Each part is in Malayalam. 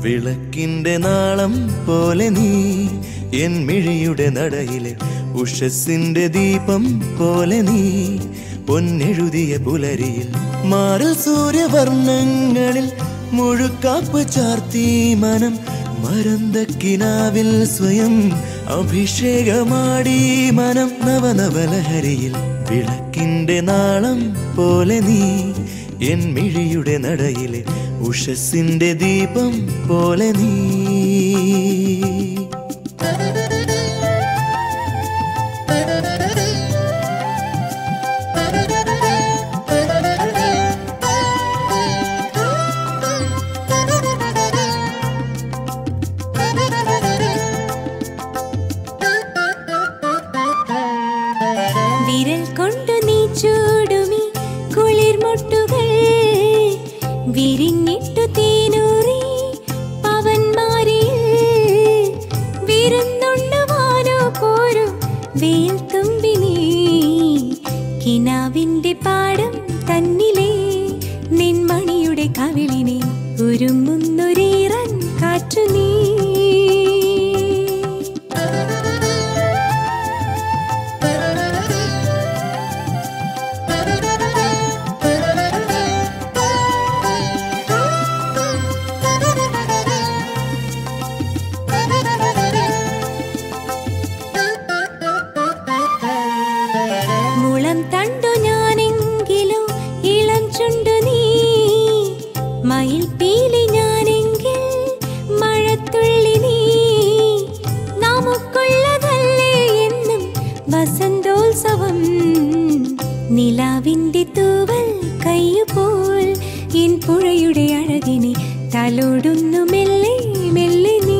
വിളക്കിന്റെ നാളം പോലെ നീ എൻ മിഴിയുടെ നടയിലെ ഉഷസ്സിന്റെ ദീപം പോലെ നീ പൊന്നെഴുതിയ പുലരിയിൽ മാറിൽ സൂര്യവർണ്ണങ്ങളിൽ മുഴുക്കാപ്പ് ചാർത്തി മനം മരന്തക്കിനാവിൽ സ്വയം അഭിഷേകമാടി മനം നവനവലഹരിയിൽ വിളക്കിന്റെ നാളം പോലെ നീ എൻ മിഴിയുടെ നടയിലെ ഉഷസ്സിന്റെ ദീപം പോലെ നീ വിരൽ കൊണ്ടു നീ ചൂടുമി കുളിർമുട്ടുകൾ വിരിഞ്ഞിട്ടു തേനൂറി പവന്മാരിൽ വിരുന്നുണ്ണുവാനോ പോരും വെയിൽ തുമ്പി നീ കിനാവിന്റെ പാടം തന്നിലെ നിൻമണിയുടെ കവിളിനെ ഒരുങ്ങുന്നൊരീറൻ കാറ്റു നീ മുളം തണ്ടു ഞാനെങ്കിലോ ഇളം ചുണ്ടു നീ മയിൽ പീലി ഞാനെങ്കിൽ മഴത്തുള്ളി നീ നമുക്കുള്ളതല്ലേ എന്നും വസന്തോത്സവം നിലാവിന്റെ തൂവൽ കയ്യുപോൽ എൻ പുഴയുടെ അഴകിനെ തലോടുന്നു മെല്ലെ മെല്ലെ നീ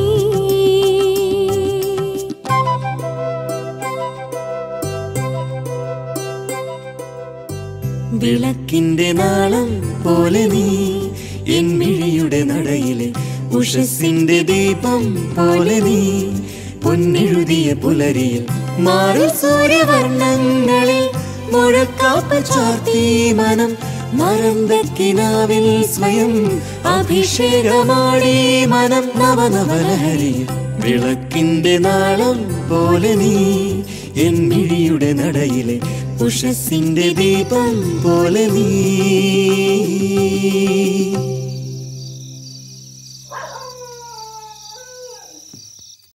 വിളക്കിന്റെ നാളം പോലെ നീ എൻ മിഴിയുടെ നടയിലെ ഉഷസ്സിന്റെ ദീപം പോലെ നീ പൊന്നെഴുതിയ പുലരിയിൽ മാറിൽ സൂര്യവർണ്ണങ്ങളിൽ മുഴക്കാപ്പ് ചാർത്തി മനം മരന്തക്കിനാവിൽ സ്വയം അഭിഷേകമാടി മനം നവനവലഹരിയിൽ വിളക്കിന്റെ നാളം പോലെ നീ എൻ മിഴിയുടെ നടയിലെ ഉഷസ്സിന്റെ ദീപം പോലെ നീ